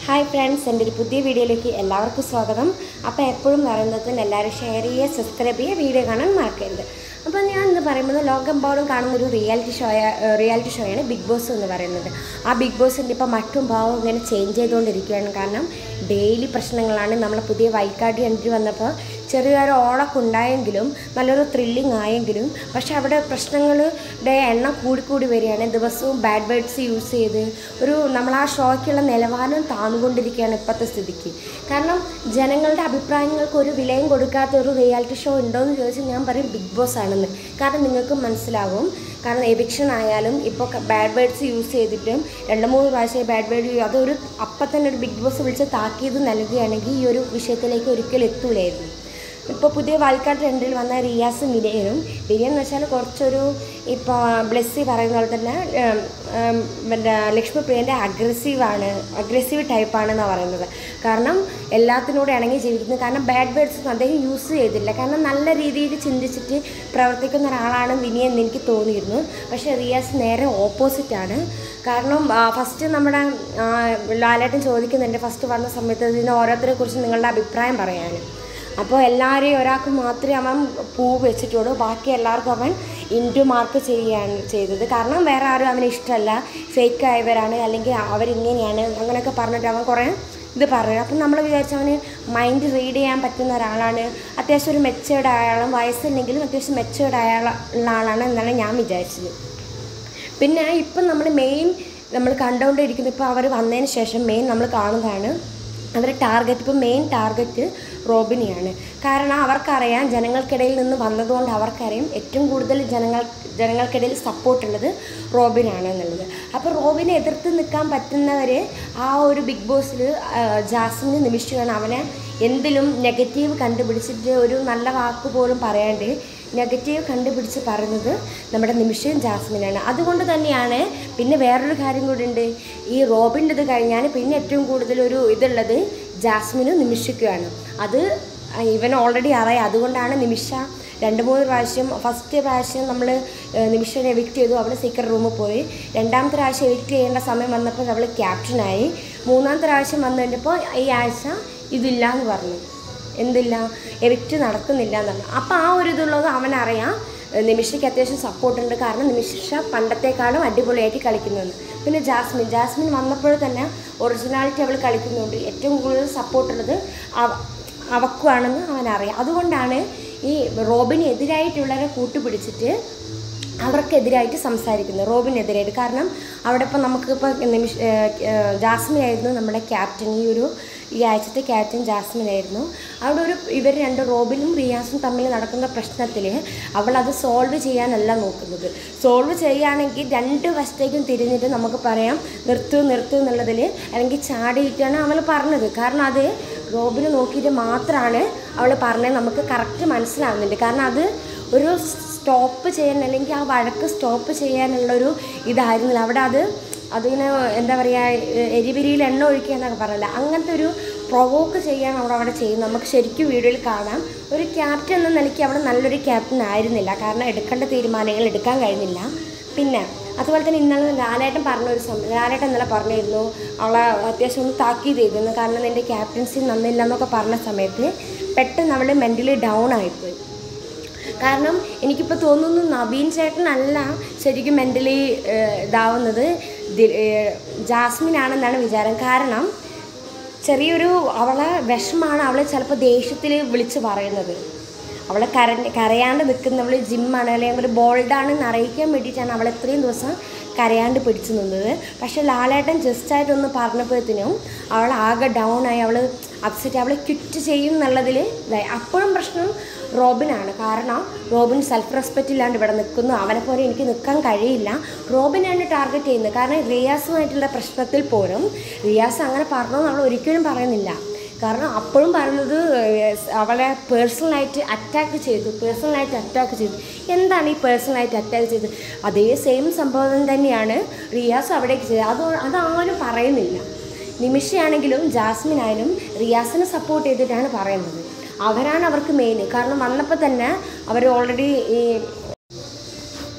hi friends എൻ്റെ ഒരു പുതിയ വീഡിയോയിലേക്ക് എല്ലാവർക്കും സ്വാഗതം അപ്പോൾ എപ്പോഴും പറയുന്നത് എല്ലാവരും ഷെയർ ചെയ്യുക സബ്സ്ക്രൈബ് ചെയ്യുക വീഡിയോ കാണാൻ മറക്കരുത് അപ്പോൾ ഞാൻ ഇന്ന് പറയുന്നത് ലോകമെമ്പാടും കാണുന്ന ഒരു റിയാലിറ്റി ഷോ റിയാലിറ്റി ഷോയാണ് ബിഗ് ബോസ് എന്ന് പറയുന്നത് ആ ബിഗ് ബോസിൻ്റെ ഇപ്പോൾ മറ്റും ഭാവവും ഇങ്ങനെ ചേഞ്ച് ചെയ്തുകൊണ്ടിരിക്കുകയാണ് കാരണം ഡെയിലി പ്രശ്നങ്ങളാണ് നമ്മളെ പുതിയ വൈക്കാർഡ് എൻട്രി വന്നപ്പോൾ ചെറിയൊരു ഓളൊക്കെ ഉണ്ടായെങ്കിലും നല്ലൊരു ത്രില്ലിംഗ് ആയെങ്കിലും പക്ഷെ അവിടെ പ്രശ്നങ്ങളുടെ എണ്ണം കൂടിക്കൂടി വരികയാണ് ദിവസവും ബാഡ് വേർഡ്സ് യൂസ് ചെയ്ത് ഒരു നമ്മൾ ആ ഷോയ്ക്കുള്ള നിലവാരം താന്നുകൊണ്ടിരിക്കുകയാണ് ഇപ്പോഴത്തെ സ്ഥിതിക്ക് കാരണം ജനങ്ങളുടെ അഭിപ്രായങ്ങൾക്ക് ഒരു വിലയും കൊടുക്കാത്ത ഒരു റിയാലിറ്റി ഷോ ഉണ്ടോ എന്ന് ചോദിച്ചാൽ ഞാൻ പറയും ബിഗ് ബോസ് ആണെന്ന് കാരണം നിങ്ങൾക്ക് മനസ്സിലാവും കാരണം എവിക്ഷൻ ആയാലും ഇപ്പോൾ ബാഡ് വേർഡ്സ് യൂസ് ചെയ്തിട്ടും രണ്ട് മൂന്ന് പ്രാവശ്യം ബാഡ് വേർഡ് അതൊരു അപ്പം തന്നെ ഒരു ബിഗ് ബോസ് വിളിച്ച് താക്കീത് നൽകുകയാണെങ്കിൽ ഈ ഒരു വിഷയത്തിലേക്ക് ഒരിക്കലും എത്തൂലായിരുന്നു ഇപ്പോൾ പുതിയ വാൽക്കാട് ട്രെൻഡിൽ വന്ന റിയാസും വിനയനും വിനയൻ എന്ന് വെച്ചാൽ കുറച്ചൊരു ഇപ്പോൾ ബ്ലെസ്സി പറയുന്ന പോലെ തന്നെ ഉം, ഉം, പിന്നെ ലക്ഷ്മി പ്രിയൻ്റെ അഗ്രസീവാണ് അഗ്രസീവ് ടൈപ്പാണെന്നാണ് പറയുന്നത് കാരണം എല്ലാത്തിനോടും ഇണങ്ങി ജീവിക്കുന്നത് കാരണം ബാഡ് വേർഡ്സ് ഒന്നും അദ്ദേഹം യൂസ് ചെയ്തില്ല കാരണം നല്ല രീതിയിൽ ചിന്തിച്ചിട്ട് പ്രവർത്തിക്കുന്ന ഒരാളാണ് വിനയൻ എന്ന് എനിക്ക് തോന്നിയിരുന്നു പക്ഷേ റിയാസ് നേരെ ഓപ്പോസിറ്റാണ് കാരണം ഫസ്റ്റ് നമ്മുടെ ആ, ലാലേട്ടൻ ചോദിക്കുന്നുണ്ട് ഫസ്റ്റ് വന്ന സമയത്ത് ഇതിന് ഓരോരുത്തരെ കുറിച്ച് നിങ്ങളുടെ അഭിപ്രായം പറയാൻ അപ്പോൾ എല്ലാവരെയും ഒരാൾക്ക് മാത്രമേ അവൻ പൂ വെച്ചിട്ടുള്ളൂ ബാക്കി എല്ലാവർക്കും അവൻ ഇൻറ്റു മാർക്ക് ചെയ്യുകയാണ് ചെയ്തത് കാരണം വേറെ ആരും അവന് ഇഷ്ടമല്ല ഫേക്ക് ആയവരാണ് അല്ലെങ്കിൽ അവരിങ്ങനെയാണ് അങ്ങനെയൊക്കെ പറഞ്ഞിട്ട് അവൻ കുറേ ഇത് പറഞ്ഞു അപ്പം നമ്മൾ വിചാരിച്ചു അവന് മൈൻഡ് റീഡ് ചെയ്യാൻ പറ്റുന്ന ഒരാളാണ് അത്യാവശ്യം ഒരു മെച്ചേർഡ് ആയാളും വയസ്സില്ലെങ്കിലും അത്യാവശ്യം മെച്ചേർഡ് ആയുള്ള ഉള്ള ആളാണ് എന്നാണ് ഞാൻ വിചാരിച്ചത് പിന്നെ ഇപ്പം നമ്മൾ മെയിൻ നമ്മൾ കണ്ടുകൊണ്ടിരിക്കുന്നത് ഇപ്പോൾ അവർ വന്നതിന് ശേഷം മെയിൻ നമ്മൾ കാണുന്നതാണ് അവരുടെ ടാർഗറ്റ് ഇപ്പോൾ മെയിൻ ടാർഗറ്റ് റോബിനെയാണ് കാരണം അവർക്കറിയാം ജനങ്ങൾക്കിടയിൽ നിന്ന് വന്നതുകൊണ്ട് അവർക്കറിയാം ഏറ്റവും കൂടുതൽ ജനങ്ങൾ ജനങ്ങൾക്കിടയിൽ സപ്പോർട്ടുള്ളത് റോബിനാണ് എന്നുള്ളത് അപ്പോൾ റോബിനെ എതിർത്ത് നിൽക്കാൻ പറ്റുന്നവർ ആ ഒരു ബിഗ് ബോസിൽ ജാസ്മിന് നിമിഷമാണ് അവനെ എന്തിലും നെഗറ്റീവ് കണ്ടുപിടിച്ചിട്ട് ഒരു നല്ല വാക്ക് പോലും പറയാണ്ട് നെഗറ്റീവ് കണ്ടുപിടിച്ച് പറയുന്നത് നമ്മുടെ നിമിഷയും ജാസ്മിനാണ് അതുകൊണ്ട് തന്നെയാണ് പിന്നെ വേറൊരു കാര്യം കൂടി ഉണ്ട് ഈ റോബിൻ്റെ ഇത് കഴിഞ്ഞാൽ പിന്നെ ഏറ്റവും കൂടുതൽ ഒരു ഇതുള്ളത് ജാസ്മിനും നിമിഷയ്ക്കുമാണ് അത് ഇവൻ ഓൾറെഡി അറിയാം അതുകൊണ്ടാണ് നിമിഷ രണ്ട് മൂന്ന് പ്രാവശ്യം ഫസ്റ്റ് പ്രാവശ്യം നമ്മൾ നിമിഷനെ എവിക്റ്റ് ചെയ്തു അവൾ സീക്രട്ട് റൂമിൽ പോയി രണ്ടാമത്തെ പ്രാവശ്യം എവിക്റ്റ് ചെയ്യേണ്ട സമയം വന്നപ്പോൾ അവൾ ക്യാപ്റ്റനായി മൂന്നാമത്തെ പ്രാവശ്യം വന്നു കഴിഞ്ഞപ്പോൾ ഈ ആഴ്ച ഇതില്ല എന്ന് പറഞ്ഞു എന്തില്ല എവിക്റ്റ് നടക്കുന്നില്ല എന്നാണ് അപ്പോൾ ആ ഒരു ഇതുള്ളത് അവനറിയാം നിമിഷയ്ക്ക് അത്യാവശ്യം സപ്പോർട്ടുണ്ട് കാരണം നിമിഷ പണ്ടത്തെക്കാളും അടിപൊളിയായിട്ട് കളിക്കുന്നുണ്ട് പിന്നെ ജാസ്മിൻ ജാസ്മിൻ വന്നപ്പോൾ തന്നെ ഒറിജിനാലിറ്റി അവൾ കളിക്കുന്നുണ്ട് ഏറ്റവും കൂടുതൽ സപ്പോർട്ടുള്ളത് അവ അവക്കുവാണെന്ന് അവനറിയാം അതുകൊണ്ടാണ് ഈ റോബിന് എതിരായിട്ടുള്ളവരെ കൂട്ടുപിടിച്ചിട്ട് അവർക്കെതിരായിട്ട് സംസാരിക്കുന്നത് റോബിനെതിരായിട്ട് കാരണം അവിടെ ഇപ്പോൾ നമുക്കിപ്പോൾ നിമിഷ ജാസ്മിൻ ആയിരുന്നു നമ്മുടെ ക്യാപ്റ്റൻ ഈ ഒരു ഈ ആഴ്ചത്തെ ക്യാപ്റ്റൻ ജാസ്മിൻ ആയിരുന്നു അവിടെ ഒരു ഇവർ രണ്ട് റോബിനും റിയാസും തമ്മിൽ നടക്കുന്ന പ്രശ്നത്തിൽ അവൾ അത് സോൾവ് ചെയ്യാനല്ല നോക്കുന്നത് സോൾവ് ചെയ്യുകയാണെങ്കിൽ രണ്ട് വശത്തേക്കും തിരിഞ്ഞിട്ട് നമുക്ക് പറയാം നിർത്തൂ നിർത്തൂ എന്നുള്ളതിൽ അല്ലെങ്കിൽ ചാടിയിട്ടാണ് അവൾ പറഞ്ഞത് കാരണം അത് റോബിനെ നോക്കിയിട്ട് മാത്രമാണ് അവൾ പറഞ്ഞത് നമുക്ക് കറക്റ്റ് മനസ്സിലാവുന്നുണ്ട് കാരണം അത് ഒരു സ്റ്റോപ്പ് ചെയ്യാൻ അല്ലെങ്കിൽ ആ വഴക്ക് സ്റ്റോപ്പ് ചെയ്യാനുള്ളൊരു ഇതായിരുന്നില്ല അവിടെ അത് അതിങ്ങനെ എന്താ പറയുക എരിപിരിയിൽ എണ്ണ ഒഴിക്കുക എന്നൊക്കെ പറയില്ല അങ്ങനത്തെ ഒരു പ്രൊവോക്ക് ചെയ്യാൻ അവിടെ അവിടെ ചെയ്യുന്നത് നമുക്ക് ശരിക്കും വീഡിയോയിൽ കാണാം ഒരു ക്യാപ്റ്റൻ എന്ന നിലയ്ക്ക് അവിടെ നല്ലൊരു ക്യാപ്റ്റൻ ആയിരുന്നില്ല കാരണം എടുക്കേണ്ട തീരുമാനങ്ങൾ എടുക്കാൻ കഴിഞ്ഞില്ല പിന്നെ അതുപോലെ തന്നെ ഇന്നലെ ലാലേട്ടൻ പറഞ്ഞ ഒരു സമയം ലാലേട്ടൻ ഇന്നലെ പറഞ്ഞിരുന്നു അവളെ അത്യാവശ്യം ഒന്ന് താക്കീത് ചെയ്തിരുന്നു കാരണം നിൻ്റെ ക്യാപ്റ്റൻസി നന്നില്ല എന്നൊക്കെ പറഞ്ഞ സമയത്ത് പെട്ടെന്ന് അവൾ മെൻ്റലി ഡൗൺ ആയിപ്പോയി കാരണം എനിക്കിപ്പോൾ തോന്നുന്നു നവീൻ ചേട്ടനല്ല ശരിക്കും മെൻ്റലി ഇതാവുന്നത് ദി- ഏഹ് ജാസ്മിൻ ആണെന്നാണ് വിചാരം കാരണം ചെറിയൊരു അവളെ വിഷമാണ് അവളെ ചിലപ്പോൾ ദേഷ്യത്തിൽ വിളിച്ച് പറയുന്നത് അവളെ കര കരയാണ്ട് നിൽക്കുന്നവൾ ജിമ്മാണ് അല്ലെങ്കിൽ ഒരു ബോൾഡാണെന്ന് അറിയിക്കാൻ വേണ്ടിയിട്ടാണ് അവൾ എത്രയും ദിവസം കരയാണ്ട് പിടിച്ചു നിന്നത് പക്ഷെ ലാലേട്ടൻ ജസ്റ്റായിട്ടൊന്ന് ഒന്ന് പറഞ്ഞപ്പോഴത്തേനും അവൾ ആകെ ഡൗൺ ആയി അവൾ അപ്സെറ്റ് അവളെ ക്വിറ്റ് ചെയ്യും എന്നുള്ളതിൽ ഇതായി അപ്പോഴും പ്രശ്നം റോബിനാണ് കാരണം റോബിൻ സെൽഫ് റെസ്പെക്റ്റ് ഇല്ലാണ്ട് ഇവിടെ നിൽക്കുന്നു അവനെ പോലെ എനിക്ക് നിൽക്കാൻ കഴിയില്ല റോബിനാണ് ടാർഗറ്റ് ചെയ്യുന്നത് കാരണം റിയാസുമായിട്ടുള്ള പ്രശ്നത്തിൽ പോലും റിയാസ് അങ്ങനെ പറഞ്ഞതെന്ന് അവൾ ഒരിക്കലും പറയുന്നില്ല കാരണം അപ്പോഴും പറയുന്നത് ഏഹ്, അവളെ പേഴ്സണലായിട്ട് അറ്റാക്ക് ചെയ്തു പേഴ്സണലായിട്ട് അറ്റാക്ക് ചെയ്തു എന്താണ് ഈ പേഴ്സണലായിട്ട് അറ്റാക്ക് ചെയ്തത് അതേ സെയിം സംഭവം തന്നെയാണ് റിയാസ് അവിടേക്ക് ചെയ്തത് അത് അതാരും പറയുന്നില്ല നിമിഷയാണെങ്കിലും ജാസ്മിൻ ആയാലും റിയാസിനെ സപ്പോർട്ട് ചെയ്തിട്ടാണ് പറയുന്നത് അവരാണ് അവർക്ക് മെയിൻ കാരണം വന്നപ്പോൾ തന്നെ അവർ ഓൾറെഡി ഈ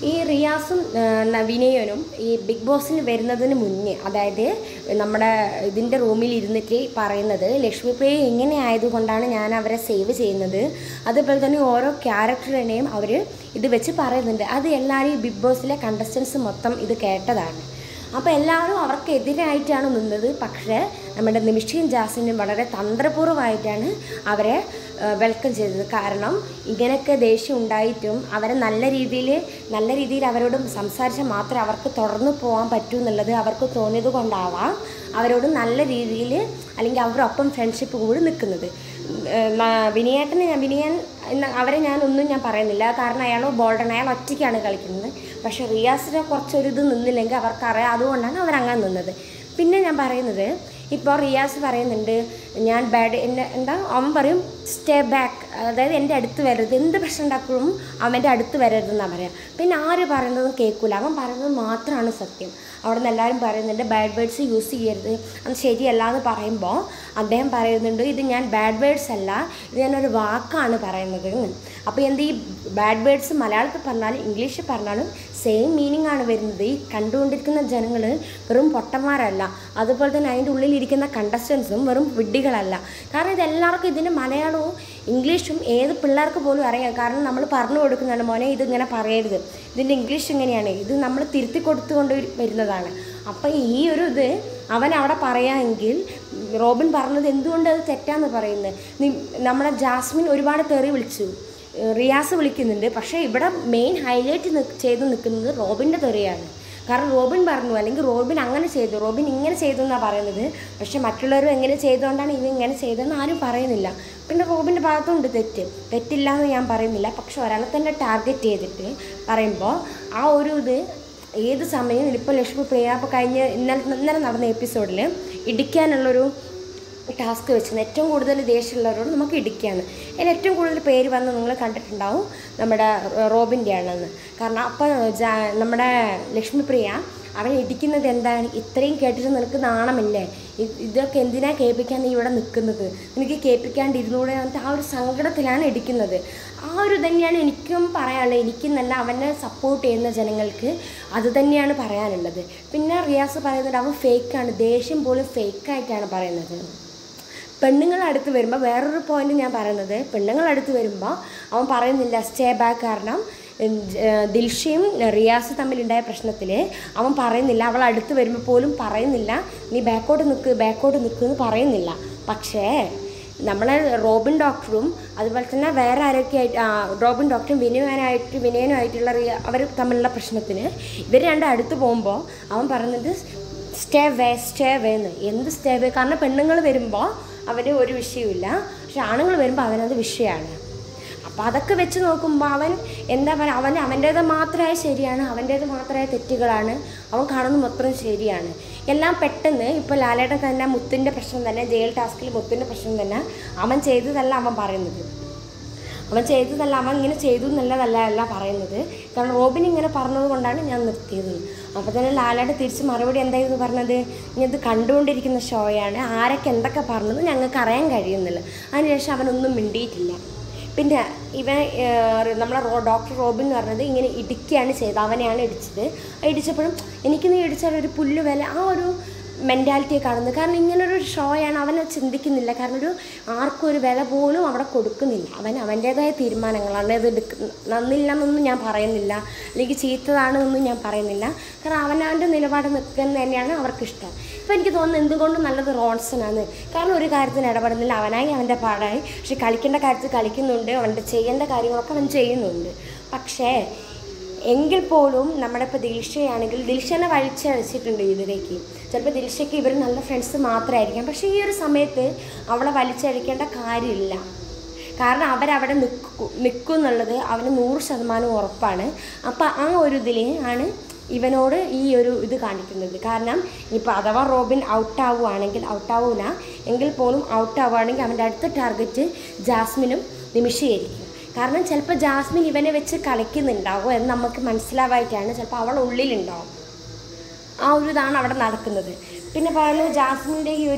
ഈ റിയാസും ആ, ന- വിനയനും ഈ ബിഗ് ബോസിന് വരുന്നതിന് മുന്നേ അതായത് നമ്മുടെ ഇതിൻ്റെ റൂമിൽ ഇരുന്നിട്ട് പറയുന്നത് ലക്ഷ്മിപ്രിയ ഇങ്ങനെ ആയതുകൊണ്ടാണ് ഞാൻ അവരെ സേവ് ചെയ്യുന്നത് അതുപോലെ തന്നെ ഓരോ ക്യാരക്ടറിനെയും അവർ ഇത് വെച്ച് പറയുന്നുണ്ട് അത് എല്ലാവരും ഈ ബിഗ് ബോസിലെ കണ്ടസ്റ്റൻസ് മൊത്തം ഇത് കേട്ടതാണ് അപ്പോൾ എല്ലാവരും അവർക്കെതിരായിട്ടാണ് നിന്നത് പക്ഷേ നമ്മുടെ നിമിഷയും ജാസിനും വളരെ തന്ത്രപൂർവ്വമായിട്ടാണ് അവരെ വെൽക്കം ചെയ്തത് കാരണം ഇങ്ങനെയൊക്കെ ദേഷ്യം ഉണ്ടായിട്ടും അവരെ നല്ല രീതിയിൽ നല്ല രീതിയിൽ അവരോട് സംസാരിച്ചാൽ മാത്രമേ അവർക്ക് തുടർന്ന് പോകാൻ പറ്റൂ എന്നുള്ളത് അവർക്ക് തോന്നിയത് കൊണ്ടാവാം അവരോട് നല്ല രീതിയിൽ അല്ലെങ്കിൽ അവരൊപ്പം ഫ്രണ്ട്ഷിപ്പ് കൂടി നിൽക്കുന്നത് ഏഹ് മ- വിനയേട്ടനെ ഞാൻ വിനയൻ എന്ന അവരെ ഞാൻ ഒന്നും ഞാൻ പറയുന്നില്ല കാരണം അയാൾ ബോൾഡൺ അയാൾ ഒറ്റയ്ക്കാണ് കളിക്കുന്നത് പക്ഷേ റിയാസിനെ കുറച്ചൊരു ഇത് നിന്നില്ലെങ്കിൽ അവർക്കറിയാം അതുകൊണ്ടാണ് അവരങ്ങനെ നിന്നത് പിന്നെ ഞാൻ പറയുന്നത് ഇപ്പോൾ റിയാസ് പറയുന്നുണ്ട് ഞാൻ ബാഡ് എന്നെ എന്താ അവൻ പറയും സ്റ്റേ ബാക്ക് അതായത് എൻ്റെ അടുത്ത് വരരുത് എന്ത് പ്രശ്നം ഉണ്ടാക്കുമ്പോഴും അവൻ്റെ അടുത്ത് വരരുതെന്നാണ് പറയാം പിന്നെ ആര് പറയുന്നതും കേൾക്കില്ല അവൻ പറയുന്നത് മാത്രമാണ് സത്യം അവിടെ നിന്ന് എല്ലാവരും പറയുന്നുണ്ട് ബാഡ് വേർഡ്സ് യൂസ് ചെയ്യരുത് അത് ശരിയല്ല എന്ന് പറയുമ്പോൾ അദ്ദേഹം പറയുന്നുണ്ട് ഇത് ഞാൻ ബാഡ് വേർഡ്സ് അല്ല ഇത് ഞാനൊരു വാക്കാണ് പറയുന്നത് എന്ന് അപ്പോൾ എന്ത് ഈ ബാഡ് വേർഡ്സ് മലയാളത്തിൽ പറഞ്ഞാലും ഇംഗ്ലീഷിൽ പറഞ്ഞാലും സെയിം മീനിങ് ആണ് വരുന്നത് ഈ കണ്ടുകൊണ്ടിരിക്കുന്ന ജനങ്ങൾ വെറും പൊട്ടന്മാരല്ല അതുപോലെ തന്നെ അതിൻ്റെ ഉള്ളിലിരിക്കുന്ന കണ്ടസ്റ്റൻസും വെറും വിഡ്ഢികളല്ല കാരണം ഇത് എല്ലാവർക്കും ഇതിൻ്റെ മലയാളവും ഇംഗ്ലീഷും ഏത് പിള്ളേർക്ക് പോലും അറിയാം കാരണം നമ്മൾ പറഞ്ഞു കൊടുക്കുന്നതാണ് മോനെ ഇത് ഇങ്ങനെ പറയരുത് ഇതിൻ്റെ ഇംഗ്ലീഷ് ഇങ്ങനെയാണ് ഇത് നമ്മൾ തിരുത്തി കൊടുത്തുകൊണ്ട് വരുന്നതാണ് അപ്പം ഈ ഒരു ഇത് അവൻ അവിടെ പറയാമെങ്കിൽ റോബിൻ പറഞ്ഞത് എന്തുകൊണ്ട് അത് തെറ്റാന്ന് പറയുന്നത് നി- നമ്മളെ ജാസ്മിൻ ഒരുപാട് തെറി വിളിച്ചു റിയാസ് വിളിക്കുന്നുണ്ട് പക്ഷേ ഇവിടെ മെയിൻ ഹൈലൈറ്റ് ചെയ്ത് നിൽക്കുന്നത് റോബിൻ്റെ തെറിയാണ് കാരണം റോബിൻ പറഞ്ഞു അല്ലെങ്കിൽ റോബിൻ അങ്ങനെ ചെയ്തു റോബിൻ ഇങ്ങനെ ചെയ്തു എന്നാണ് പറയുന്നത് പക്ഷെ മറ്റുള്ളവരും എങ്ങനെ ചെയ്തുകൊണ്ടാണ് ഇവ ഇങ്ങനെ ചെയ്തതെന്ന് ആരും പറയുന്നില്ല പിന്നെ റോബിൻ്റെ ഭാഗത്തുണ്ട് തെറ്റ് തെറ്റില്ല എന്ന് ഞാൻ പറയുന്നില്ല പക്ഷെ ഒരാളെ തന്നെ ടാർഗറ്റ് ചെയ്തിട്ട് പറയുമ്പോൾ ആ ഒരു ഇത് ഏത് സമയം ഇപ്പോൾ ലക്ഷ്മി പ്രിയ ഇപ്പോൾ കഴിഞ്ഞ ഇന്നലെ ഇന്നലെ നടന്ന എപ്പിസോഡിൽ ഇടിക്കാനുള്ളൊരു ടാസ്ക് വെച്ചത് ഏറ്റവും കൂടുതൽ ദേഷ്യമുള്ളവരോട് നമുക്ക് ഇടിക്കുകയാണ് അതിൽ ഏറ്റവും കൂടുതൽ പേര് വന്ന് നിങ്ങൾ കണ്ടിട്ടുണ്ടാവും നമ്മുടെ റോബിൻ്റെ ആണെന്ന് കാരണം അപ്പം ജാ നമ്മുടെ ലക്ഷ്മിപ്രിയ അവൻ ഇടിക്കുന്നത് എന്താണ് ഇത്രയും കേട്ടിട്ട് നിനക്ക് നാണമില്ലേ ഇ- ഇതൊക്കെ എന്തിനാ കേൾപ്പിക്കാൻ നീ ഇവിടെ നിൽക്കുന്നത് നിനക്ക് കേൾപ്പിക്കാണ്ടിരുന്നൂടെ എന്നിട്ട് ആ ഒരു സങ്കടത്തിലാണ് ഇടിക്കുന്നത് ആ ഒരു തന്നെയാണ് എനിക്കും പറയാനുള്ളത് എനിക്ക് നല്ല അവനെ സപ്പോർട്ട് ചെയ്യുന്ന ജനങ്ങൾക്ക് അത് തന്നെയാണ് പറയാനുള്ളത് പിന്നെ റിയാസ് പറയുന്നത് അവൻ ഫേക്കാണ് ദേഷ്യം പോലും ഫേക്കായിട്ടാണ് പറയുന്നത് പെണ്ണുങ്ങൾ അടുത്ത് വരുമ്പോൾ വേറൊരു പോയിന്റ് ഞാൻ പറയുന്നത് പെണ്ണുങ്ങൾ അടുത്ത് വരുമ്പോൾ അവൻ പറയുന്നില്ല സ്റ്റേ ബാക്ക് കാരണം ഉം, ജ- ഏർ ദിൽഷയും റിയാസ് തമ്മിലുണ്ടായ പ്രശ്നത്തിൽ അവൻ പറയുന്നില്ല അവൾ അടുത്ത് വരുമ്പോൾ പോലും പറയുന്നില്ല നീ ബാക്കോട്ട് നിൽക്ക് ബാക്കോട്ട് നിൽക്ക് എന്ന് പറയുന്നില്ല പക്ഷേ നമ്മളെ റോബിൻ ഡോക്ടറും അതുപോലെ തന്നെ വേറെ ആരൊക്കെ ആയിട്ട് ആ, റോബിൻ ഡോക്ടറും വിനയനായിട്ട് വിനയനുമായിട്ടുള്ള റിയ- അവർ തമ്മിലുള്ള പ്രശ്നത്തിന് ഇവർ രണ്ടും അടുത്ത് പോകുമ്പോൾ അവൻ പറയുന്നത് സ്റ്റേ വേ സ്റ്റേ വേ എന്ന് എന്ത് സ്റ്റേ വേ കാരണം പെണ്ണുങ്ങൾ വരുമ്പോൾ അവന് ഒരു വിഷയമില്ല പക്ഷെ ആണുങ്ങൾ വരുമ്പോൾ അവനത് വിഷയമാണ് അപ്പോൾ അതൊക്കെ വെച്ച് നോക്കുമ്പോൾ അവൻ എന്താ പറയുക അവൻ അവൻ്റേത് മാത്രമായ ശരിയാണ് അവൻ്റേത് മാത്രമായ തെറ്റുകളാണ് അവൻ കാണുന്നത് മൊത്തം ശരിയാണ് എല്ലാം പെട്ടെന്ന് ഇപ്പോൾ ലാലേട്ടൻ തന്നെ മുത്തിൻ്റെ പ്രശ്നം തന്നെ ജയിൽ ടാസ്കിൽ മുത്തിൻ്റെ പ്രശ്നം തന്നെ അവൻ ചെയ്തതല്ല അവൻ പറയുന്നത് അവൻ ചെയ്തതല്ല അവൻ ഇങ്ങനെ ചെയ്തു എന്നുള്ളതല്ല അല്ല പറയുന്നത് കാരണം റോബിൻ ഇങ്ങനെ പറഞ്ഞത് കൊണ്ടാണ് ഞാൻ നിർത്തിയത് അപ്പോൾ തന്നെ ലാലയുടെ തിരിച്ച് മറുപടി എന്തായിരുന്നു പറഞ്ഞത് ഇനി ഇത് കണ്ടുകൊണ്ടിരിക്കുന്ന ഷോയാണ് ആരൊക്കെ എന്തൊക്കെ പറഞ്ഞത് ഞങ്ങൾക്ക് അറിയാൻ കഴിയുന്നില്ല അതിനുശേഷം അവനൊന്നും മിണ്ടിയിട്ടില്ല പിന്നെ ഇവൻ ഏർ, നമ്മളെ റോ ഡോക്ടർ റോബിൻ എന്ന് പറഞ്ഞത് ഇങ്ങനെ ഇടിക്കുകയാണ് ചെയ്തത് അവനെയാണ് ഇടിച്ചത് ഇടിച്ചപ്പോഴും എനിക്ക് നീ ഇടിച്ചാൽ ഒരു പുല്ല് വില ആ ഒരു മെൻറ്റാലിറ്റിയെ കാണുന്നത് കാരണം ഇങ്ങനൊരു ഷോയാണ് അവനെ ചിന്തിക്കുന്നില്ല കാരണം ഒരു ആർക്കും ഒരു വില പോലും അവിടെ കൊടുക്കുന്നില്ല അവൻ അവൻ്റേതായ തീരുമാനങ്ങളാണ് ഇത് എടുക്ക നന്നില്ലെന്നൊന്നും ഞാൻ പറയുന്നില്ല അല്ലെങ്കിൽ ചീത്തതാണെന്നൊന്നും ഞാൻ പറയുന്നില്ല കാരണം അവനവൻ്റെ നിലപാട് നിൽക്കുന്നത് തന്നെയാണ് അവർക്കിഷ്ടം ഇപ്പം എനിക്ക് തോന്നുന്നത് എന്തുകൊണ്ടും നല്ലത് റോൺസനാണ് കാരണം ഒരു കാര്യത്തിന് ഇടപെടുന്നില്ല അവനായി അവൻ്റെ പാടായി പക്ഷെ കളിക്കേണ്ട കാര്യത്തിൽ കളിക്കുന്നുണ്ട് അവൻ്റെ ചെയ്യേണ്ട കാര്യങ്ങളൊക്കെ അവൻ ചെയ്യുന്നുണ്ട് പക്ഷേ എങ്കിൽ പോലും നമ്മുടെ ഇപ്പോൾ ദിൽഷയാണെങ്കിൽ ദിൽഷനെ വലിച്ചഴിച്ചിട്ടുണ്ട് ഇതിലേക്ക് ചിലപ്പോൾ ദിൽഷയ്ക്ക് ഇവർ നല്ല ഫ്രണ്ട്സ് മാത്രമായിരിക്കാം പക്ഷേ ഈ ഒരു സമയത്ത് അവളെ വലിച്ചഴിക്കേണ്ട കാര്യമില്ല കാരണം അവരവിടെ നിൽക്കും നിൽക്കും എന്നുള്ളത് അവന് നൂറ് ശതമാനം ഉറപ്പാണ് അപ്പോൾ ആ ഒരു ഇതിൽ ആണ് ഇവനോട് ഈ ഒരു ഇത് കാണിക്കുന്നത് കാരണം ഇപ്പോൾ അഥവാ റോബിൻ ഔട്ട് ആവുകയാണെങ്കിൽ ഔട്ട് ആവൂല എങ്കിൽ പോലും ഔട്ട് ആവുകയാണെങ്കിൽ അവൻ്റെ അടുത്ത ടാർഗറ്റ് ജാസ്മിനും നിമിഷയായിരിക്കും കാരണം ചിലപ്പോൾ ജാസ്മിൻ ഇവനെ വെച്ച് കളിക്കുന്നുണ്ടാവും എന്ന് നമുക്ക് മനസ്സിലാവായിട്ടാണ് ചിലപ്പോൾ അവൾ ഉള്ളിലുണ്ടാവും ആ ഒരു ഇതാണ് അവിടെ നടക്കുന്നത് പിന്നെ പറയുന്നത് ജാസ്മിൻ്റെ ഈ ഒരു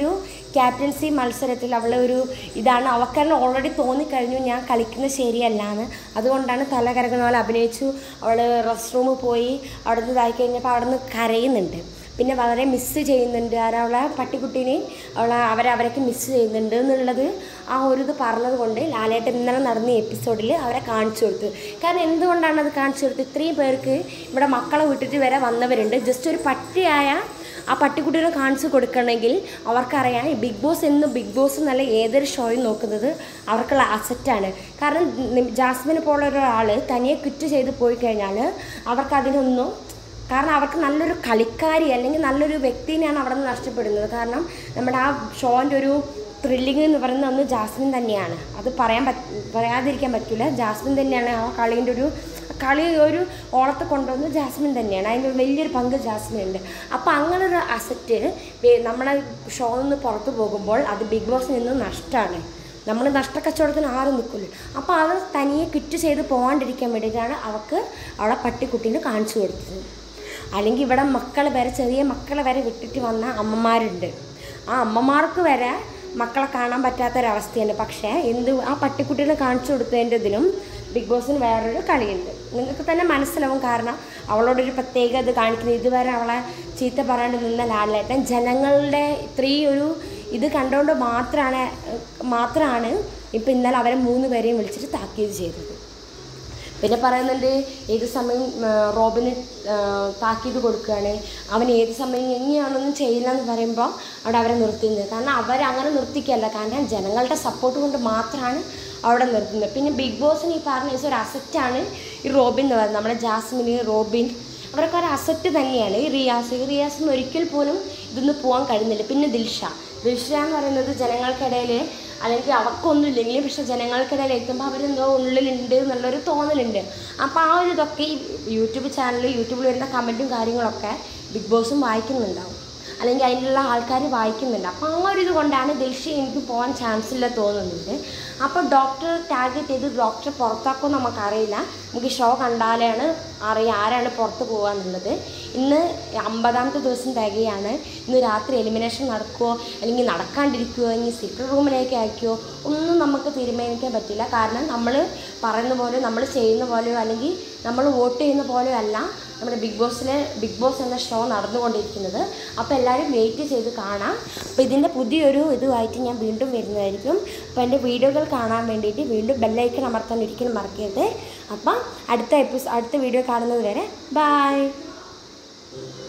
ക്യാപ്റ്റൻസി മത്സരത്തിൽ അവൾ ഒരു ഇതാണ് അവൾക്കെല്ലാം ഓൾറെഡി തോന്നിക്കഴിഞ്ഞു ഞാൻ കളിക്കുന്നത് ശരിയല്ല എന്ന് അതുകൊണ്ടാണ് തല കരകുന്ന പോലെ അഭിനയിച്ചു അവൾ റെസ്റ്റ് റൂമിൽ പോയി അവിടെ നിന്ന് ഇതായി കഴിഞ്ഞപ്പോൾ അവിടെ നിന്ന് കരയുന്നുണ്ട് പിന്നെ വളരെ മിസ്സ് ചെയ്യുന്നുണ്ട് ആരവളെ പട്ടിക്കുട്ടീനെയും അവളെ അവരെ അവരൊക്കെ മിസ്സ് ചെയ്യുന്നുണ്ട് എന്നുള്ളത് ആ ഒരു ഇത് പറഞ്ഞത് കൊണ്ട് ലാലേട്ടൻ ഇന്നലെ നടന്ന എപ്പിസോഡിൽ അവരെ കാണിച്ചു കൊടുത്തു കാരണം എന്തുകൊണ്ടാണ് അത് കാണിച്ചു കൊടുത്തത് ഇത്രയും പേർക്ക് ഇവിടെ മക്കളെ വിട്ടിട്ട് വരെ വന്നവരുണ്ട് ജസ്റ്റ് ഒരു പട്ടിയായ ആ പട്ടിക്കുട്ടീനെ കാണിച്ചു കൊടുക്കണമെങ്കിൽ അവർക്കറിയാം ഈ ബിഗ് ബോസ് എന്ന് ബിഗ് ബോസ് എന്നല്ല ഏതൊരു ഷോയും നോക്കുന്നത് അവർക്കുള്ള അസറ്റാണ് കാരണം നി- ജാസ്മിനെ പോലെ ഒരാൾ തനിയെ ക്വിറ്റ് ചെയ്ത് പോയി കഴിഞ്ഞാൽ അവർക്ക് അതിനൊന്നും കാരണം അവർക്ക് നല്ലൊരു കളിക്കാരി അല്ലെങ്കിൽ നല്ലൊരു വ്യക്തിനെയാണ് അവിടെ നിന്ന് നഷ്ടപ്പെടുന്നത് കാരണം നമ്മുടെ ആ ഷോൻ്റെ ഒരു ത്രില്ലിംഗ് എന്ന് പറയുന്നത് ഒന്ന് ജാസ്മിൻ തന്നെയാണ് അത് പറയാൻ പറ്റ പറയാതിരിക്കാൻ പറ്റില്ല ജാസ്മിൻ തന്നെയാണ് ആ കളീൻ്റെ ഒരു കളി ഒരു ഓളത്തെ കൊണ്ടുവന്ന് ജാസ്മിൻ തന്നെയാണ് അതിൻ്റെ ഒരു വലിയൊരു പങ്ക് ജാസ്മിൻ ഉണ്ട് അപ്പോൾ അങ്ങനെ ഒരു അസറ്റ് നമ്മളെ ഷോ നിന്ന് പുറത്ത് പോകുമ്പോൾ അത് ബിഗ് ബോസിൽ നിന്ന് നഷ്ടമാണ് നമ്മൾ നഷ്ടക്കച്ചവടത്തിന് ആരും നിൽക്കില്ല അപ്പോൾ അത് തനിയെ ക്വിറ്റ് ചെയ്ത് പോകാണ്ടിരിക്കാൻ വേണ്ടിയിട്ടാണ് അവൾക്ക് അവളെ പട്ടിക്കുട്ടീനെ കാണിച്ചു കൊടുത്തത് അല്ലെങ്കിൽ ഇവിടെ മക്കൾ വരെ ചെറിയ മക്കളെ വരെ വിട്ടിട്ട് വന്ന അമ്മമാരുണ്ട് ആ അമ്മമാർക്ക് വരെ മക്കളെ കാണാൻ പറ്റാത്തൊരവസ്ഥയുണ്ട് പക്ഷേ എന്ത് ആ പട്ടിക്കുട്ടീനെ കാണിച്ചു കൊടുത്തതിൻ്റെ ഇതിനും ബിഗ് ബോസിന് വേറൊരു കളിയുണ്ട് നിങ്ങൾക്ക് തന്നെ മനസ്സിലാവും കാരണം അവളോടൊരു പ്രത്യേക ഇത് കാണിക്കുന്നത് ഇതുവരെ അവളെ ചീത്ത പറയാണ്ട് നിന്ന ലാലേട്ടൻ ജനങ്ങളുടെ ഇത്രയും ഒരു ഇത് കണ്ടുകൊണ്ട് മാത്രമാണ് മാത്രമാണ് ഇപ്പം ഇന്നലെ അവരെ മൂന്ന് പേരെയും വിളിച്ചിട്ട് താക്കീത് ചെയ്തത് പിന്നെ പറയുന്നുണ്ട് ഏത് സമയം ആ, റോബിന് ആ, താക്കീത് കൊടുക്കുകയാണ് അവൻ ഏത് സമയം എങ്ങനെയാണൊന്നും ചെയ്യില്ല എന്ന് പറയുമ്പോൾ അവിടെ അവരെ നിർത്തുന്നത് കാരണം അവരങ്ങനെ നിർത്തിക്കല്ല കാരണം ജനങ്ങളുടെ സപ്പോർട്ട് കൊണ്ട് മാത്രമാണ് അവിടെ നിർത്തുന്നത് പിന്നെ ബിഗ് ബോസിന് ഈ പറഞ്ഞ ഒരു അസറ്റാണ് ഈ റോബിൻ എന്ന് പറയുന്നത് നമ്മുടെ ജാസ്മിന് റോബിൻ അവരൊക്കെ ഒരു അസറ്റ് തന്നെയാണ് ഈ റിയാസ് ഈ റിയാസിന് ഒരിക്കൽ പോലും ഇതൊന്നും പോകാൻ കഴിയുന്നില്ല പിന്നെ ദിൽഷ ദിൽഷ എന്ന് പറയുന്നത് ജനങ്ങൾക്കിടയിൽ അല്ലെങ്കിൽ അവർക്കൊന്നും ഇല്ലെങ്കിലും പക്ഷെ ജനങ്ങൾക്കിടയിൽ എത്തുമ്പോൾ അവരെന്തോ ഉള്ളിലുണ്ട് എന്നുള്ളൊരു തോന്നലുണ്ട് അപ്പോൾ ആ ഒരു ഇതൊക്കെ ഈ യൂട്യൂബ് ചാനൽ യൂട്യൂബിൽ വരുന്ന കമൻറ്റും കാര്യങ്ങളൊക്കെ ബിഗ് ബോസും വായിക്കുന്നുണ്ടാവും അല്ലെങ്കിൽ അതിലുള്ള ആൾക്കാർ വായിക്കുന്നുണ്ട് അപ്പോൾ ആ ഒരു ഇത് കൊണ്ടാണ് ദിൽഷ എനിക്ക് പോകാൻ ചാൻസ് ഇല്ല തോന്നുന്നുണ്ട് അപ്പോൾ ഡോക്ടർ ടാർഗറ്റ് ചെയ്ത് ഡോക്ടറെ പുറത്താക്കുമെന്ന് നമുക്കറിയില്ല നമുക്ക് ഷോ കണ്ടാലാണ് അറിയാം ആരാണ് പുറത്ത് പോകുക എന്നുള്ളത് ഇന്ന് അമ്പതാമത്തെ ദിവസം തികയാണ് ഇന്ന് രാത്രി എലിമിനേഷൻ നടക്കുമോ അല്ലെങ്കിൽ നടക്കാണ്ടിരിക്കുമോ ഇനി സീക്രട്ട് റൂമിലേക്ക് അയക്കുമോ ഒന്നും നമുക്ക് തീരുമാനിക്കാൻ പറ്റില്ല കാരണം നമ്മൾ പറയുന്ന പോലെ നമ്മൾ ചെയ്യുന്ന പോലെയോ അല്ലെങ്കിൽ നമ്മൾ വോട്ട് ചെയ്യുന്ന പോലെയോ അല്ല നമ്മുടെ ബിഗ് ബോസിലെ ബിഗ് ബോസ് എന്ന ഷോ നടന്നുകൊണ്ടിരിക്കുന്നത് അപ്പോൾ എല്ലാവരും വെയിറ്റ് ചെയ്ത് കാണാം അപ്പോൾ ഇതിൻ്റെ പുതിയൊരു ഇതുമായിട്ട് ഞാൻ വീണ്ടും വരുന്നതായിരിക്കും അപ്പോൾ എൻ്റെ വീഡിയോകൾ കാണാൻ വേണ്ടിയിട്ട് വീണ്ടും ബെല്ലൈക്കൺ അമർത്താൻ ഒരിക്കലും മറക്കരുത് അപ്പം അടുത്ത എപ്പിസോ അടുത്ത വീഡിയോ കാണുന്നത് വരെ ബായ്